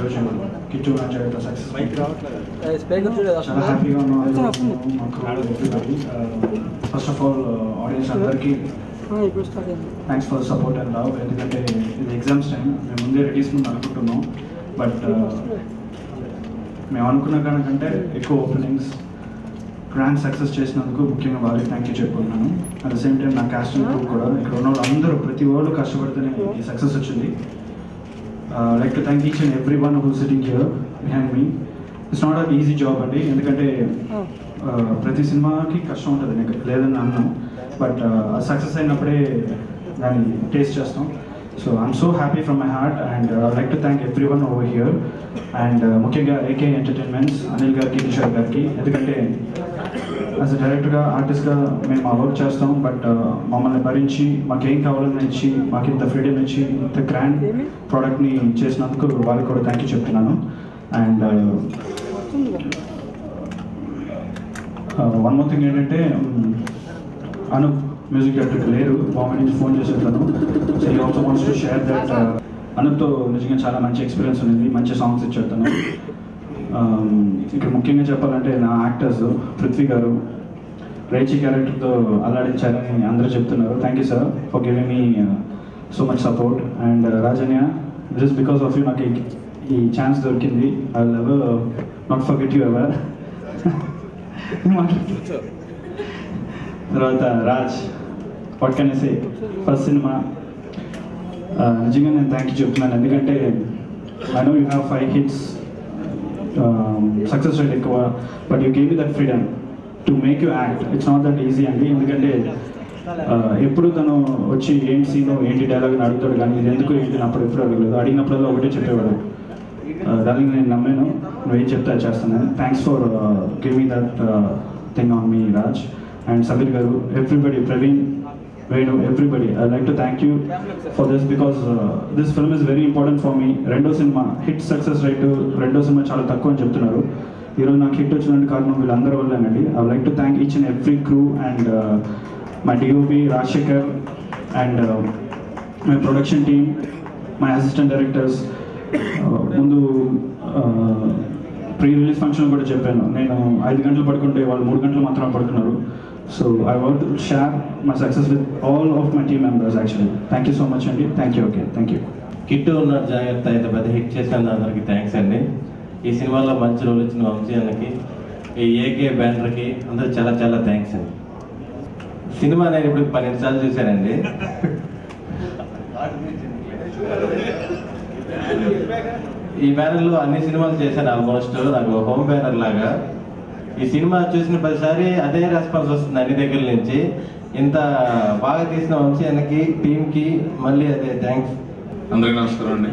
ఈరోజు కిట్టు నా చేత సక్సెస్ చాలా హ్యాపీగా ఉన్నాం మాకు ఫస్ట్ ఆఫ్ ఆల్ ఆడియన్స్ అందరికీ thanks for support and love ఎందుకంటే ఇది ఎగ్జామ్స్ టైం మేము ముందే రెడీ చేసుకుని అనుకుంటున్నాం బట్ మేము అనుకున్న దానికంటే ఎక్కువ ఓపెనింగ్స్ గ్రాండ్ సక్సెస్ చేసినందుకు ముఖ్యంగా వాళ్ళకి థ్యాంక్ యూ చెప్పుకుంటున్నాను అట్ ద సేమ్ టైం నా క్యాస్ట్ గ్రూప్ కూడా ఇక్కడ ఉన్న వాళ్ళు అందరూ ప్రతి వాళ్ళు కష్టపడితేనే ఈ సక్సెస్ వచ్చింది like to thank each and every one who sitting here behind me it's not an easy job అండి ఎందుకంటే uh, ప్రతి సినిమాకి కష్టం ఉంటుంది నాకు లేదని అన్నాను బట్ ఆ సక్సెస్ అయినప్పుడే దాన్ని టేస్ట్ చేస్తాం so I'm so happy from my heart and like to thank every one over here and ముఖ్యంగా ఏకే ఎంటర్టైన్మెంట్స్ అనిల్ గారికి కిషోర్ గారికి ఎందుకంటే యాజ్ అ డైరెక్టర్గా ఆర్టిస్ట్గా మేము మా వర్క్ చేస్తాం బట్ మమ్మల్ని భరించి మాకేం కావాలని ఇచ్చి మాకు ఇంత ఫ్రీడమ్ ఇచ్చి ఇంత గ్రాండ్ ప్రోడక్ట్ని చేసినందుకు వాళ్ళకి కూడా థ్యాంక్ యూ చెప్తున్నాను అండ్ వన్ మోర్ థింగ్ ఏంటంటే um, అనూప్ మ్యూజిక్ డైరెక్టర్ లేరు బాంబే నుంచి ఫోన్ చేసేటాను సో ఈ also wants to share that అనూప్తో నిజంగా చాలా మంచి ఎక్స్పీరియన్స్ ఉంది మంచి సాంగ్స్ ఇచ్చేస్తాను ఇక్కడ ముఖ్యంగా చెప్పాలంటే నా యాక్టర్స్ పృథ్వీ గారు రేచి క్యారెక్టర్తో అల్లాడించారని అందరూ చెప్తున్నారు thank you sir for giving me so much support and రాజన్య దిస్ బికాస్ ఆఫ్ యూ నాకు ఈ- ఈ ఛాన్స్ దొరికింది I never not forget you ever తర్వాత Raj what can say first సినిమా నిజంగా నేను థ్యాంక్ యూ చెప్తున్నాను ఎందుకంటే I know you have five hits success rate ఎక్కువ but you gave that freedom to make you act it's not that easy అండి ఎందుకంటే uh, ఎప్పుడు తను వచ్చి ఏంటి సీను ఏంటి డైలాగ్ అని అడుగుతాడు కానీ ఇది ఎందుకు ఏంటి అని అప్పుడు ఎప్పుడు అడగలేదు అడిగినప్పుడల్లా ఒకటే చెప్పేవాడు దానికి నేను నమ్మాను నువ్వు ఏం చెప్తే అది చేస్తాను thanks for giving that thing on me Raj and Sameer గారు everybody Praveen Venu everybody I like to thank you for this because this film is very important for me రెండో సినిమా హిట్ సక్సెస్ రేట్ రెండో సినిమా చాలా తక్కువ అని చెప్తున్నారు ఈరోజు నాకు హిట్ వచ్చినట్టు కారణం వీళ్ళందరూ వల్లేనండి I like to thank each and every crew and my DOP Rajasekhar and my production team my assistant directors ముందు ప్రీ రిలీజ్ ఫంక్షన్ కూడా చెప్పాను నేను ఐదు గంటలు పడుకుంటే వాళ్ళు మూడు గంటలు మాత్రమే పడుకున్నారు so I want share my success with all of my team members actually thank you so much అండి thank you okay thank you Kittu ఉన్నాడు జాగ్రత్త అయితే పెద్ద హిట్ చేసిన అందరికి థ్యాంక్స్ అండి ఈ సినిమాలో మంచి రోల్ ఇచ్చిన వంశీ అన్నకి ఈ ఏకే బ్యానర్కి అందరూ చాలా చాలా థ్యాంక్స్ అండి సినిమా నేను ఇప్పుడు పన్నెండు సార్లు చూశానండి ఈ బ్యానర్లో అన్ని సినిమాలు చేశాను ఆల్మోస్ట్ నాకు హోమ్ బ్యానర్ లాగా ఈ సినిమా చూసిన ప్రతిసారి అదే రెస్పాన్స్ వస్తుంది అన్ని దగ్గర నుంచి ఇంత బాగా తీసిన వంశీ అన్నకి టీంకి మళ్ళీ అదే థ్యాంక్స్ అందరికీ నమస్కారం అండి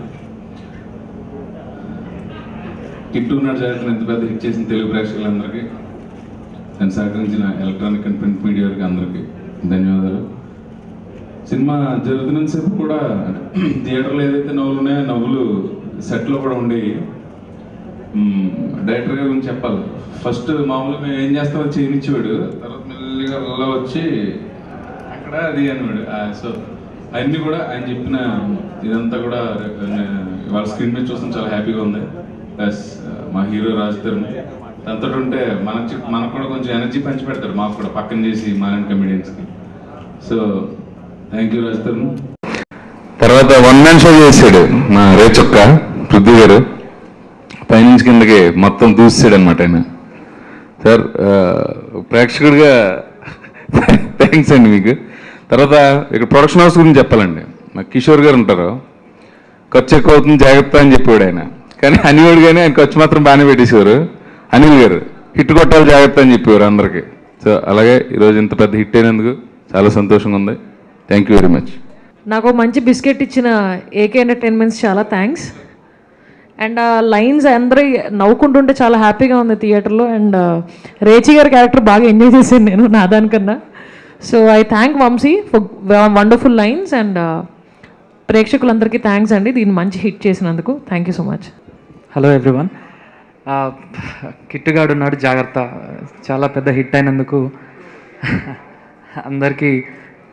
కిట్టు నాడు జరుగుతున్న ఎంత పెద్ద హిట్ చేసిన తెలుగు ప్రేక్షకులందరికీ నేను సహకరించిన ఎలక్ట్రానిక్ అండ్ ప్రింట్ మీడియాకి అందరికీ ధన్యవాదాలు సినిమా జరుగుతున్నంతసేపు కూడా థియేటర్లో ఏదైతే నవ్వులు ఉన్నాయో ఆ నవ్వులు సెట్లో కూడా ఉండి డైరెక్టర్ గారి గురించి చెప్పాలి ఫస్ట్ మామూలుగా మేము ఏం చేస్తామో చేయనిచ్చేవాడు తర్వాత మెల్లిగా అలా వచ్చి అక్కడ అది అనేవాడు సో అవన్నీ కూడా ఆయన చెప్పిన ఇదంతా కూడా నే- వాళ్ళ స్క్రీన్ మీద చూస్తాం చాలా హ్యాపీగా ఉంది ప్లస్ మా హీరో రాజ్ తరుణ్ తనతో ఉంటే మనకు చెప్- మనకు కూడా కొంచెం ఎనర్జీ పంచి పెడతాడు మాకు కూడా పక్కన చేసి మాలాంటి కమెడియన్స్కి so thank you Raj Tarun తర్వాత వన్ మ్యాన్ షో చేశాడు మా రేచొక్క పృథ్వీ గారు పైనుంచి కిందకి మొత్తం దూసాడు అనమాట ఆయన సార్ ఆ, ప్రేక్షకుడిగా థ్యాంక్స్ అండి మీకు తర్వాత ఇక్కడ ప్రొడక్షన్ హౌస్ గురించి చెప్పాలండి మా కిషోర్ గారు ఉంటారు ఖర్చు ఎక్కువ అవుతుంది జాగ్రత్త అని చెప్పాడు ఆయన కానీ అనివాడు కానీ ఆయన ఖర్చు మాత్రం బాగానే పెట్టేసేవారు అనిల్ గారు హిట్ కొట్టాలి జాగ్రత్త అని చెప్పేవారు అందరికీ సో అలాగే ఈరోజు ఇంత పెద్ద హిట్ అయినందుకు చాలా సంతోషంగా ఉంది థ్యాంక్ యూ వెరీ మచ్ నాకు మంచి బిస్కెట్ ఇచ్చిన ఏకే ఎంటర్టైన్మెంట్స్ చాలా థ్యాంక్స్ అండ్ ఆ లైన్స్ అందరూ నవ్వుకుంటుంటే చాలా హ్యాపీగా ఉంది థియేటర్లో అండ్ రేచి గారి క్యారెక్టర్ బాగా ఎంజాయ్ చేశాను నేను నా దానికన్నా so I thank Vamsi for wonderful lines and ప్రేక్షకులందరికీ థ్యాంక్స్ అండి దీన్ని మంచి హిట్ చేసినందుకు thank you so much hello everyone కిట్టుగాడు ఉన్నాడు జాగ్రత్త చాలా పెద్ద హిట్ అయినందుకు అందరికీ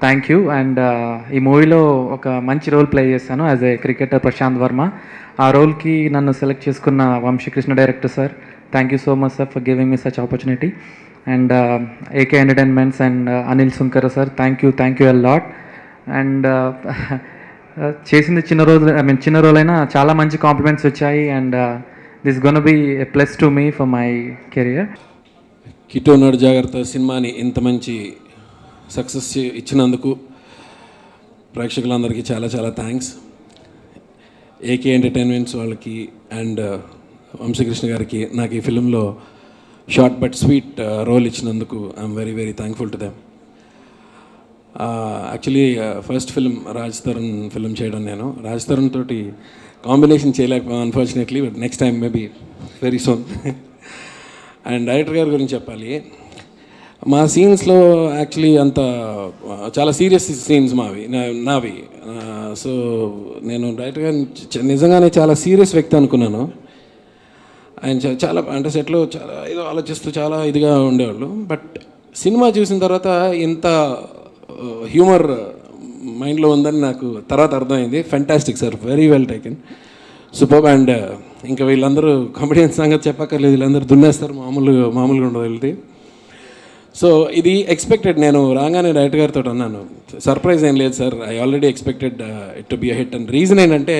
థ్యాంక్ యూ అండ్ ఈ మూవీలో ఒక మంచి రోల్ ప్లే చేశాను as a cricketer Prashanth Varma ఆ రోల్కి నన్ను సెలెక్ట్ చేసుకున్న Vamsikrishna director sir thank you so much sir for giving me such opportunity and AK entertainments and Anil Sunkar sir thank you thank you a lot and చేసింది చిన్న రోజు ఐ మీన్ చిన్న రోజులైనా చాలా మంచి కాంప్లిమెంట్స్ వచ్చాయి and this gonna be a plus to me for my career కిటో నడు జాగ్రత్త సినిమాని ఇంత మంచి సక్సెస్ ఇచ్చినందుకు ప్రేక్షకులందరికీ చాలా చాలా థ్యాంక్స్ ఏకే ఎంటర్టైన్మెంట్స్ వాళ్ళకి అండ్ వంశీకృష్ణ గారికి నాకు ఈ ఫిలింలో షార్ట్ బట్ స్వీట్ రోల్ ఇచ్చినందుకు I'm very very thankful to them actually first film Raj Tarun film చేయడం నేను రాజ్ తరుణ్ తోటి కాంబినేషన్ చేయలేకపోయాను unfortunately but next time maybe very soon and director గారి గురించి చెప్పాలి మా సీన్స్లో యాక్చువల్లీ అంత చాలా సీరియస్ సీన్స్ మావి నా- నావి సో నేను డైరెక్టర్ గారిని చ- నిజంగానే చాలా సీరియస్ వ్యక్తి అనుకున్నాను ఆయన చా- చాలా అంటే సెట్లో చాలా ఏదో ఆలోచిస్తూ చాలా ఇదిగా ఉండేవాళ్ళు బట్ సినిమా చూసిన తర్వాత ఇంత హ్యూమర్ మైండ్లో ఉందని నాకు తర్వాత అర్థమైంది fantastic sir very well taken super and ఇంకా వీళ్ళందరూ కామెడియన్స్ సంగతి చెప్పక్కర్లేదు వీళ్ళందరూ దున్నేస్తారు మామూలు మామూలుగా ఉండదు వీళ్ళది సో ఇది ఎక్స్పెక్టెడ్ నేను రాగానే డైరెక్టర్ గారితో అన్నాను సర్ప్రైజ్ ఏం లేదు sir I already expected it to be a hit and reason ఏంటంటే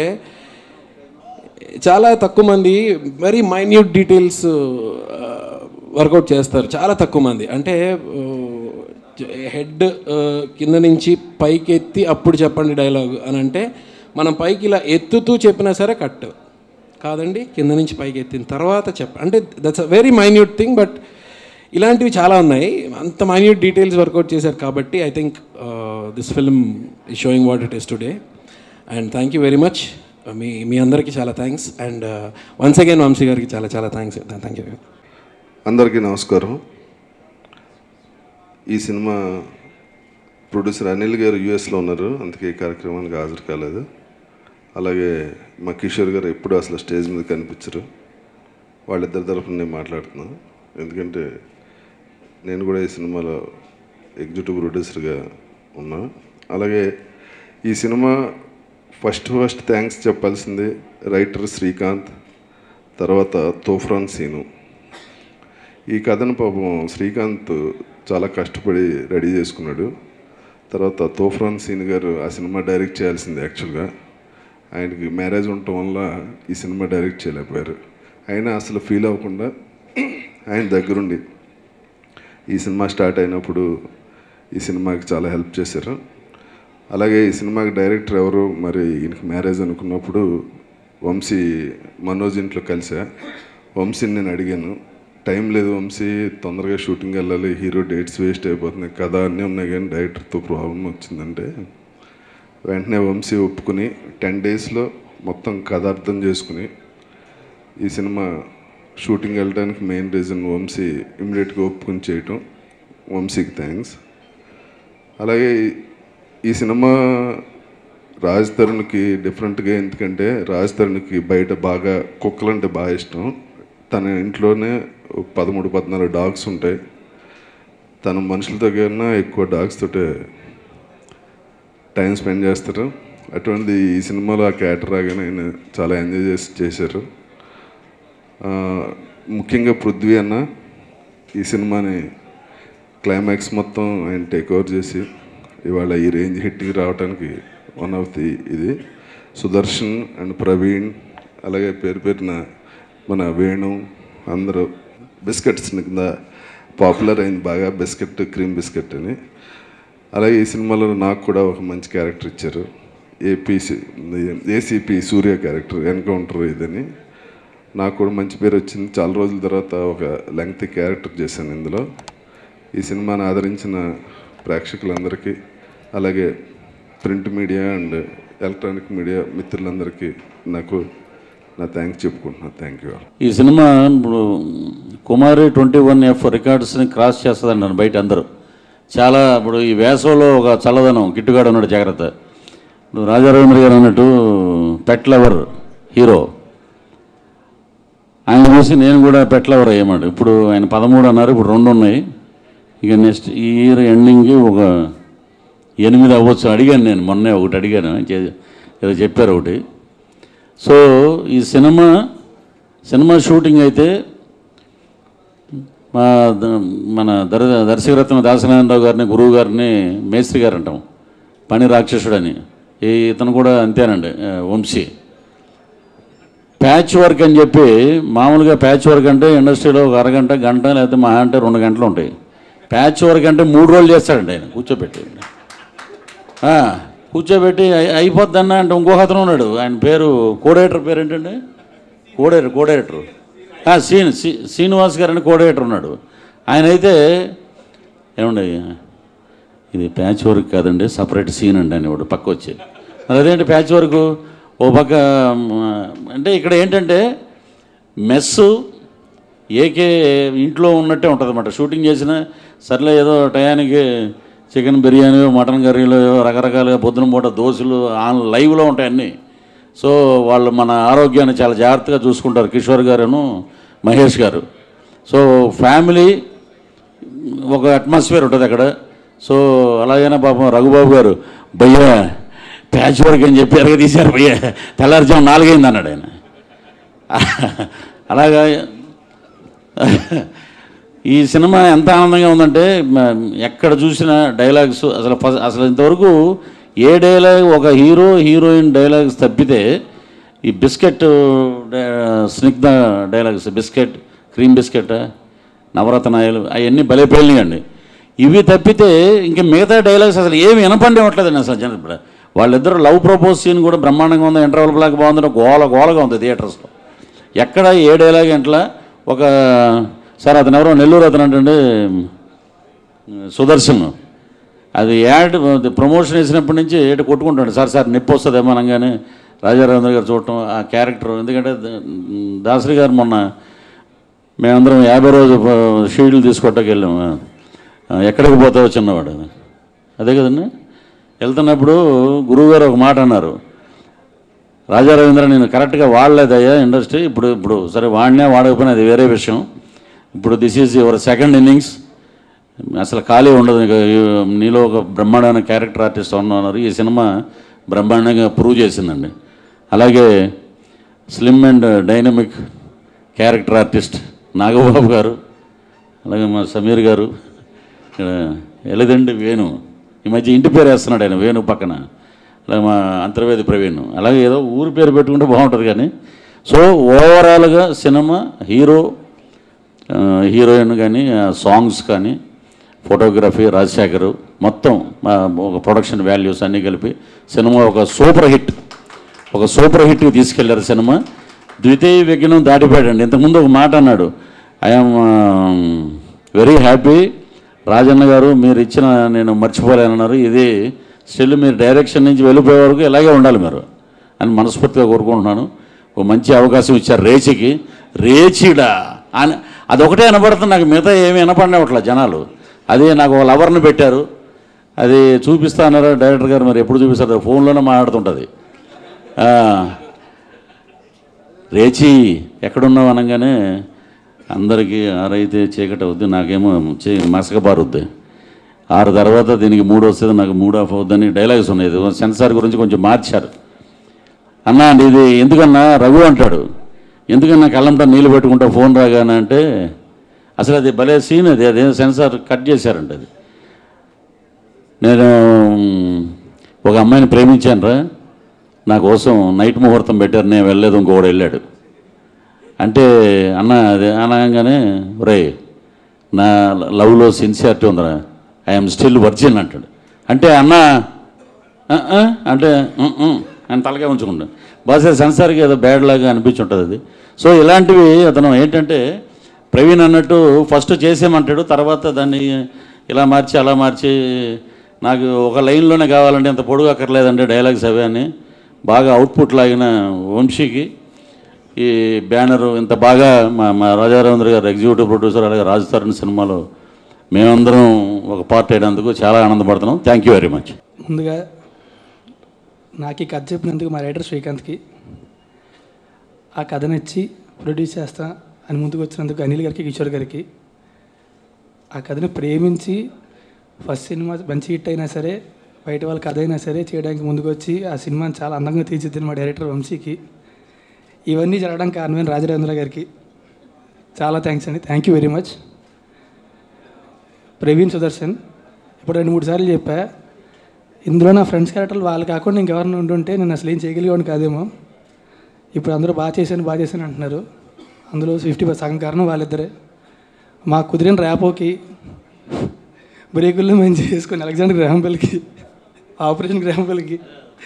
చాలా తక్కువ మంది వెరీ మైన్యూట్ డీటెయిల్స్ వర్కౌట్ చేస్తారు చాలా తక్కువ మంది అంటే హెడ్ కింద నుంచి పైకి ఎత్తి అప్పుడు చెప్పండి డైలాగ్ అని అంటే మనం పైకి ఇలా ఎత్తుతూ చెప్పినా సరే కట్ కాదండి కింద నుంచి పైకి ఎత్తిన తర్వాత చెప్ప అంటే that's a very minute thing but ఇలాంటివి చాలా ఉన్నాయి అంత మైన్యూట్ డీటెయిల్స్ వర్కౌట్ చేశారు కాబట్టి I think this film is showing what it is today and thank you very much మీ మీ అందరికీ చాలా thanks and once again Vamsi గారికి చాలా చాలా థ్యాంక్స్ థ్యాంక్ యూ అందరికీ నమస్కారం ఈ సినిమా ప్రొడ్యూసర్ అనిల్ గారు యూఎస్లో ఉన్నారు అందుకే ఈ కార్యక్రమానికి హాజరు కాలేదు అలాగే మా కిషోర్ గారు ఎప్పుడు అసలు స్టేజ్ మీద కనిపించరు వాళ్ళిద్దరి తరఫున నేను మాట్లాడుతున్నాను ఎందుకంటే నేను కూడా ఈ సినిమాలో ఎగ్జిక్యూటివ్ ప్రొడ్యూసర్గా ఉన్నా అలాగే ఈ సినిమా ఫస్ట్ ఫస్ట్ థ్యాంక్స్ చెప్పాల్సింది రైటర్ శ్రీకాంత్ తర్వాత తోఫ్రాన్ సీను ఈ కథను పాపం శ్రీకాంత్ చాలా కష్టపడి రెడీ చేసుకున్నాడు తర్వాత తోఫ్రాన్ సీన్ గారు ఆ సినిమా డైరెక్ట్ చేయాల్సింది యాక్చువల్గా ఆయనకి మ్యారేజ్ ఉండటం వల్ల ఈ సినిమా డైరెక్ట్ చేయలేకపోయారు అయినా అసలు ఫీల్ అవ్వకుండా ఆయన దగ్గరుండి ఈ సినిమా స్టార్ట్ అయినప్పుడు ఈ సినిమాకి చాలా హెల్ప్ చేశారు అలాగే ఈ సినిమాకి డైరెక్టర్ ఎవరు మరి ఈయనకి మ్యారేజ్ అనుకున్నప్పుడు వంశీ మనోజ్ ఇంట్లో కలిసా వంశీని నేను అడిగాను టైం లేదు వంశీ తొందరగా షూటింగ్ వెళ్ళాలి హీరో డేట్స్ వేస్ట్ అయిపోతున్నాయి కథ అన్నీ ఉన్నాయి కానీ డైరెక్టర్తో ప్రాబ్లం వచ్చిందంటే వెంటనే వంశీ ఒప్పుకుని టెన్ డేస్లో మొత్తం కథ అర్థం చేసుకుని ఈ సినిమా షూటింగ్ వెళ్ళడానికి మెయిన్ రీజన్ వంశీ ఇమీడియట్గా ఒప్పుకుని చేయటం వంశీకి థ్యాంక్స్ అలాగే ఈ- ఈ సినిమా రాజ్ తరుణ్కి డిఫరెంట్గా ఎందుకంటే రాజ్ తరుణ్కి బయట బాగా కుక్కలు అంటే బాగా ఇష్టం తన ఇంట్లోనే ఒక పదమూడు పద్నాలుగు డాగ్స్ ఉంటాయి తన మనుషులతో కన్నా ఎక్కువ డాగ్స్ తోటే టైం స్పెండ్ చేస్తారు అటువంటి ఈ సినిమాలో ఆ క్యాటర్ రాగానే ఆయన చాలా ఎంజాయ్ చేసి చేశారు ఆ, ముఖ్యంగా పృథ్వీ అన్న ఈ సినిమాని క్లైమాక్స్ మొత్తం ఆయన టేక్ ఓవర్ చేసి ఇవాళ ఈ రేంజ్ హిట్కి రావడానికి వన్ ఆఫ్ ది ఇది సుదర్శన్ అండ్ ప్రవీణ్ అలాగే పేరు పేరున మన వేణు అందరూ బిస్కెట్స్ కింద పాపులర్ అయింది బాగా బిస్కెట్ క్రీమ్ బిస్కెట్ అని అలాగే ఈ సినిమాలో నాకు కూడా ఒక మంచి క్యారెక్టర్ ఇచ్చారు AP ACP Surya character encounter ఇదని నాకు కూడా మంచి పేరు వచ్చింది చాలా రోజుల తర్వాత ఒక లెంగ్త్ క్యారెక్టర్ చేశాను ఇందులో ఈ సినిమాని ఆదరించిన ప్రేక్షకులందరికీ అలాగే print media and electronic media మిత్రులందరికీ నాకు నా థ్యాంక్స్ చెప్పుకుంటున్నాను థ్యాంక్ యూ ఈ సినిమా ఇప్పుడు కుమారి ట్వంటీ వన్ ఎఫ్ రికార్డ్స్ని క్రాస్ చేస్తుందంటారు బయట అందరూ చాలా ఇప్పుడు ఈ వేసవిలో ఒక చల్లదనం గిట్టుగాడు ఉన్నాడు జాగ్రత్త ఇప్పుడు రాజా రవీంద్ర గారు అన్నట్టు పెట్ లవర్ హీరో ఆయన చూసి నేను కూడా పెట్ లవర్ అయ్యమాట ఇప్పుడు ఆయన పదమూడు అన్నారు ఇప్పుడు రెండు ఉన్నాయి ఇక నెక్స్ట్ ఈ ఇయర్ ఎండింగ్కి ఒక ఎనిమిది అవ్వచ్చు అడిగాను నేను మొన్నే ఒకటి అడిగాను చే- ఏదో చెప్పారు ఒకటి సో ఈ సినిమా సినిమా షూటింగ్ అయితే మా ద- మన దర దర్శకరత్న దాసనారాయణరావు గారిని గురువు గారిని మేస్త్రి గారు అంటాం పని రాక్షసుడని ఈ ఇతను కూడా అంతేనండి ఆ, వంశీ ప్యాచ్ వర్క్ అని చెప్పి మామూలుగా ప్యాచ్ వర్క్ అంటే ఇండస్ట్రీలో ఒక అరగంట గంట లేకపోతే మహా అంటే రెండు గంటలు ఉంటాయి ప్యాచ్ వర్క్ అంటే మూడు రోజులు చేస్తాడండి ఆయన కూర్చోబెట్టి ఆ, కూర్చోబెట్టి అయి- అయిపోద్దన్న అంటే ఇంకొక అతను ఉన్నాడు ఆయన పేరు కోడేటర్ పేరు ఏంటండి కోడేటర్ కోడేటర్ ఆ, శ్రీని శ్రీ- శ్రీనివాస్ గారు అని కోడేటర్ ఉన్నాడు ఆయన అయితే ఏమండి ఇది ప్యాచ్ వర్క్ కాదండి సపరేట్ సీన్ అండి అని వాడు పక్క వచ్చి మరి అదేంటి ప్యాచ్ వర్క్ ఓ పక్క మ్, అంటే ఇక్కడ ఏంటంటే మెస్సు ఏకే ఇంట్లో ఉన్నట్టే ఉంటుంది అన్నమాట షూటింగ్ చేసిన సర్లే ఏదో టయానికి చికెన్ బిర్యానీ మటన్ కర్రీలు రకరకాలుగా పొద్దున పూట దోశలు ఆన్ లైవ్లో ఉంటాయి అన్నీ సో వాళ్ళు మన ఆరోగ్యాన్ని చాలా జాగ్రత్తగా చూసుకుంటారు కిషోర్ గారును మహేష్ గారు సో ఫ్యామిలీ ఒక అట్మాస్ఫియర్ ఉంటుంది అక్కడ సో అలాగైనా పాపం రఘుబాబు గారు భయ్యా ప్యాచ్ వర్క్ అని చెప్పి ఎరగ తీశారు భయ్యా తెల్లారుజాము నాలుగైంది అన్నాడు ఆయన అలాగా ఈ సినిమా ఎంత ఆనందంగా ఉందంటే మ- ఎక్కడ చూసిన డైలాగ్స్ అసలు ఫస్ట్ అసలు ఇంతవరకు ఏ డైలాగ్ ఒక హీరో హీరోయిన్ డైలాగ్స్ తప్పితే ఈ బిస్కెట్ డా- Snigdha dialogues biscuit cream biscuit నవరత్నాయలు అవన్నీ భలే పేలినాయండి ఇవి తప్పితే ఇంకా మిగతా డైలాగ్స్ అసలు ఏమి వినపండి ఇవ్వట్లేదండి అసలు జన ఇప్పుడు వాళ్ళిద్దరు లవ్ ప్రపోజ్ సీన్ కూడా బ్రహ్మాండంగా ఉంది ఇంటర్వల్ బ్లాక్ బాగుంది గోల గోలగా ఉంది థియేటర్స్లో ఎక్కడ ఏ డైలాగ్ ఇంట్లో ఒక సార్ అతను ఎవరో నెల్లూరు అతను అంటే సుదర్శన్ అది యాడ్ ప్రమోషన్ వేసినప్పటి నుంచి ఏడు కొట్టుకుంటాడు సార్ సార్ నొప్పి వస్తుందేమో అనగానే రాజారావేంద్ర గారు చూడటం ఆ క్యారెక్టర్ ఎందుకంటే ద- దాసరి గారు మొన్న మేమందరం యాభై రోజు షీల్డ్లు తీసుకోవటానికి వెళ్ళాము ఆ, ఎక్కడికి పోతావో చిన్నవాడు అదే కదండి వెళ్తున్నప్పుడు గురువుగారు ఒక మాట అన్నారు రాజా రవీంద్ర నేను కరెక్ట్గా వాడలేదయ్యా ఇండస్ట్రీ ఇప్పుడు ఇప్పుడు సరే వాడినా వాడకపోయినా అది వేరే విషయం ఇప్పుడు this is your second innings అసలు ఖాళీ ఉండదు నీకు ఈ- నీలో ఒక బ్రహ్మాండమైన క్యారెక్టర్ ఆర్టిస్ట్ ఉన్నారు ఈ సినిమా బ్రహ్మాండంగా ప్రూవ్ చేసిందండి అలాగే slim and dynamic character artist Nagababu గారు అలాగే మా సమీర్ గారు ఇక్కడ ఎలదండి వేణు ఈ మధ్య ఇంటి పేరు వేస్తున్నాడు ఆయన వేణు పక్కన అలాగే మా అంతర్వేది ప్రవీణ్ అలాగే ఏదో ఊరి పేరు పెట్టుకుంటే బాగుంటుంది కానీ సో ఓవరాల్గా సినిమా హీరో ఆ, హీరోయిన్ కానీ ఆ, సాంగ్స్ కానీ ఫోటోగ్రఫీ రాజశేఖరు మొత్తం ఆ, ఒక ప్రొడక్షన్ వాల్యూస్ అన్నీ కలిపి సినిమా ఒక సూపర్ హిట్ ఒక సూపర్ హిట్కి తీసుకెళ్లారు సినిమా ద్వితీయ విఘ్నం దాటిపోయాడండి ఇంతకుముందు ఒక మాట అన్నాడు ఐఎమ్ వెరీ హ్యాపీ రాజన్న గారు మీరు ఇచ్చిన నేను మర్చిపోలేనన్నారు ఇది స్టిల్ మీరు డైరెక్షన్ నుంచి వెళ్ళిపోయే వరకు ఇలాగే ఉండాలి మీరు అని మనస్ఫూర్తిగా కోరుకుంటున్నాను ఒక మంచి అవకాశం ఇచ్చారు రేచికి రేచిడా అని అదొకటే వినపడుతుంది నాకు మిగతా ఏమీ వినపడినట్ల జనాలు అది నాకు ఒక లవర్ని పెట్టారు అది చూపిస్తా అన్నారు డైరెక్టర్ గారు మరి ఎప్పుడు చూపిస్తారు ఫోన్లోనే మాట్లాడుతుంటుంది ఆ, రేచి ఎక్కడున్నావు అనగానే అందరికీ ఆరైతే చీకటి అవుద్ది నాకేమో చీ మసక బారుద్ది ఆరు తర్వాత దీనికి మూడు వస్తుంది నాకు మూడు ఆఫ్ అవుద్దని డైలాగ్స్ ఉన్నాయి ఇది సెన్సార్ గురించి కొంచెం మార్చారు అన్నా అండి ఇది ఎందుకన్నా రఘు అంటాడు ఎందుకన్నా కళ్ళంతా నీళ్ళు పెట్టుకుంటా ఫోన్ రాగానే అంటే అసలు అది భలే సీన్ అది అదే సెన్సార్ కట్ చేశారంట అది నేను మ్, ఒక అమ్మాయిని ప్రేమించాను రా నా కోసం నైట్ ముహూర్తం పెట్టారు నేను వెళ్ళలేదు ఇంకోడు వెళ్ళాడు అంటే అన్న అదే అనగానే ఒరే నా లవ్లో సిన్సియారిటీ ఉందిరా ఐఎమ్ స్టిల్ వర్జిన్ అంటాడు అంటే అన్న "ఆ, ఆ?" అంటే "ఉమ్, ఉమ్" అని తలకే ఉంచుకుంటాడు బహుశా సెన్సార్కి ఏదో బ్యాడ్ లాగా అనిపించుంటుంది అది సో ఇలాంటివి అతను ఏంటంటే ప్రవీణ్ అన్నట్టు ఫస్ట్ చేసేయమంటాడు తర్వాత దాన్ని ఇలా మార్చి అలా మార్చి నాకు ఒక లైన్లోనే కావాలంటే అంత పొడుగు అక్కర్లేదంటే డైలాగ్స్ అవే అని బాగా అవుట్పుట్ లాగిన వంశీకి ఈ బ్యానరు ఇంత బాగా మా మా రాజారవీంద్ర గారు ఎగ్జిక్యూటివ్ ప్రొడ్యూసర్ అలాగే రాజ్ తరుణ్ సినిమాలో మేమందరం ఒక పార్ట్ అయినందుకు చాలా ఆనందపడుతున్నాం థ్యాంక్ యూ వెరీ మచ్ ముందుగా నాకు ఈ కథ చెప్పినందుకు మా రైటర్ శ్రీకాంత్కి ఆ కథ నచ్చి ప్రొడ్యూస్ చేస్తా అని ముందుకు వచ్చినందుకు అనిల్ గారికి కిషోర్ గారికి ఆ కథని ప్రేమించి ఫస్ట్ సినిమా మంచి హిట్ అయినా సరే బయట వాళ్ళ కథ అయినా సరే చేయడానికి ముందుకు వచ్చి ఆ సినిమాని చాలా అందంగా తీర్చిద్దిన మా డైరెక్టర్ వంశీకి ఇవన్నీ జరగడానికి కారణమైన రాజరేంద్ర గారికి చాలా థ్యాంక్స్ అండి thank you very much Praveen Sudarshan ఇప్పుడు రెండు మూడు సార్లు చెప్పా ఇందులో నా ఫ్రెండ్స్ క్యారెక్టర్లు వాళ్ళు కాకుండా ఇంకెవరిని ఉంటుంటే నేను అసలు ఏం చేయగలిగేవాడిని కాదేమో ఇప్పుడు అందరూ బాగా చేశాను బాగా చేశాను అంటున్నారు అందులో ఫిఫ్టీ సగం కారణం వాళ్ళిద్దరే మాకు కుదిరిన ర్యాపోకి బ్రేకుల్లో మేము చేసుకుని అలెగ్జాండర్ గ్రాహంపల్లికి ఆపరేషన్ గ్రాహంపల్లికి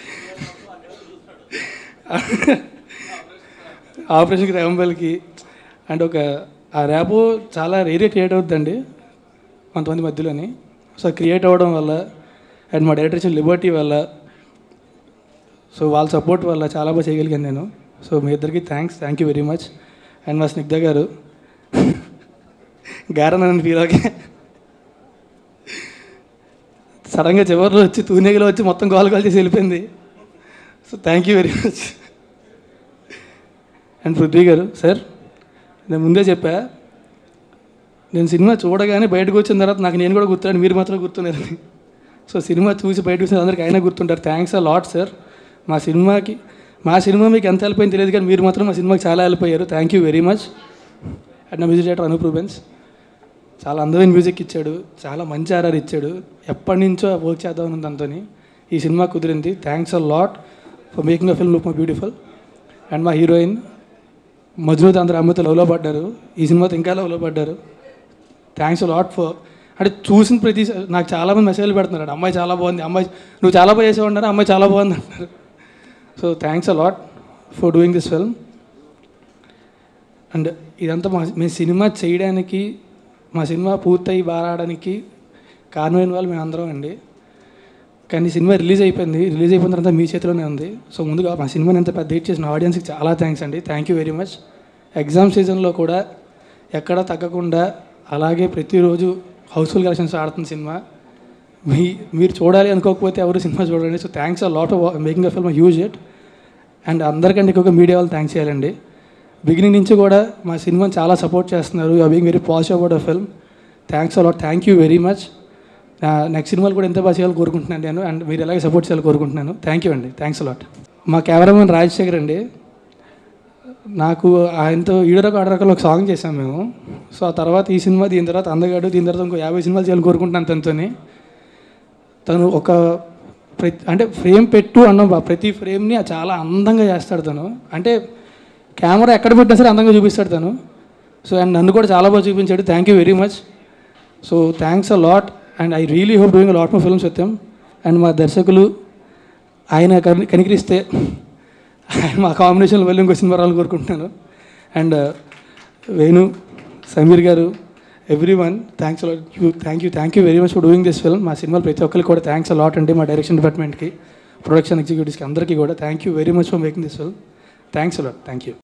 ఆపరేషన్ గ్రాహంపల్లికి అండ్ ఒక ఆ ర్యాపో చాలా రేరే క్రియేట్ అవుతుందండి కొంతమంది మధ్యలోని సో క్రియేట్ అవ్వడం వల్ల అండ్ మా డైరెక్టర్ ఇచ్చిన లిబర్టీ వల్ల సో వాళ్ళ సపోర్ట్ వల్ల చాలా బాగా చేయగలిగాను నేను సో మీ ఇద్దరికి thanks thank you very much and మా స్నిగ్ధ గారు గారనని ఫీల్ అవ్వకే సడన్గా చివరిలో వచ్చి తూనెగలో వచ్చి మొత్తం గోల్ గోల్ చేసి వెళ్ళిపోయింది so thank you very much and Prithvi గారు సార్ నేను ముందే చెప్పా నేను సినిమా చూడగానే బయటకు వచ్చిన తర్వాత నాకు నేను కూడా గుర్తున్నాను మీరు మాత్రం గుర్తున్నారని సో సినిమా చూసి బయటకు వచ్చిన అందరికీ అయినా గుర్తుంటారు థ్యాంక్స్ ఆ లాట్ సార్ మా సినిమాకి మా సినిమా మీకు ఎంత హెల్ప్ అయింది తెలియదు కానీ మీరు మాత్రం మా సినిమాకి చాలా హెల్ప్ అయ్యారు thank you very much and నా మ్యూజిక్ డైరెక్టర్ అనూప్ రూబెన్స్ చాలా అందమైన మ్యూజిక్ ఇచ్చాడు చాలా మంచి ఆర్ఆర్ ఇచ్చాడు ఎప్పటి నుంచో వర్క్ చేద్దామని దాంతో ఈ సినిమా కుదిరింది thanks a lot for making a film look my beautiful and మా హీరోయిన్ మజ్నూత్ అందరూ అమ్మతో లవ్లో పడ్డారు ఈ సినిమాతో ఇంకా లవ్లో పడ్డారు థ్యాంక్స్ లాట్ ఫర్ అంటే చూసిన ప్రతి నాకు చాలామంది మెసేజ్లు పెడుతున్నారు అమ్మాయి చాలా బాగుంది అమ్మాయి నువ్వు చాలా బాగా చేసావు అన్నారు అమ్మాయి చాలా బాగుంది అంటున్నారు so thanks a lot for doing this film and ఇదంతా మా మేము సినిమా చేయడానికి మా సినిమా పూర్తయి బారాడడానికి కారణమైన వాళ్ళు మేము అందరం అండి కానీ సినిమా రిలీజ్ అయిపోయింది రిలీజ్ అయిపోయిన తర్వాత మీ చేతిలోనే ఉంది సో ముందుగా మా సినిమాని ఎంత పెద్ద హిట్ చేసిన ఆడియన్స్కి చాలా థ్యాంక్స్ అండి thank you very much exam సీజన్లో కూడా ఎక్కడా తగ్గకుండా అలాగే ప్రతిరోజు హౌస్ఫుల్ కలెక్షన్స్ ఆడుతుంది సినిమా మీ మీరు చూడాలి అనుకోకపోతే ఎవరు సినిమా చూడండి so thanks a lot of making a film huge it and అందరికంటే ఎక్కువగా మీడియా వాళ్ళు థ్యాంక్స్ చేయాలండి బిగినింగ్ నుంచి కూడా మా సినిమాని చాలా సపోర్ట్ చేస్తున్నారు you being very positive about a film thanks a lot thank you very much next సినిమాలు కూడా ఎంత బాగా చేయాలని కోరుకుంటున్నాను నేను అండ్ మీరు ఎలాగే సపోర్ట్ చేయాలని కోరుకుంటున్నాను థ్యాంక్ యూ అండి థ్యాంక్స్ అలాట్ మా కెమెరామెన్ రాజశేఖర్ అండి నాకు ఆయనతో ఈడరకు ఆడరకలో ఒక సాంగ్ చేసాం మేము సో ఆ తర్వాత ఈ సినిమా దీని తర్వాత అందగాడు దీని తర్వాత ఇంకో యాభై సినిమాలు చేయాలని కోరుకుంటున్నాను తనతోని తను ఒక ప్రతి అంటే ఫ్రేమ్ పెట్టు అన్న ప్రతి ఫ్రేమ్ని చాలా అందంగా చేస్తాడు తను అంటే కెమెరా ఎక్కడ పెట్టినా సరే అందంగా చూపిస్తాడు తను సో అండ్ నన్ను కూడా చాలా బాగా చూపించాడు thank you very much so thanks a lot and I really hope doing lot more films Satyam and మా దర్శకులు ఆయన కని కనికరిస్తే ఆయన మా కాంబినేషన్లో వెళ్ళి ఇంకో సినిమా రావాలని కోరుకుంటున్నాను అండ్ వేణు సమీర్ గారు every one thanks you thank you thank you very much for doing this film మా సినిమాలు ప్రతి ఒక్కరికి కూడా థ్యాంక్స్ లాట్ అండి మా డైరెక్షన్ డిపార్ట్మెంట్కి ప్రొడక్షన్ ఎగ్జిక్యూటివ్స్కి అందరికీ కూడా thank you very much for making this film thanks lot thank you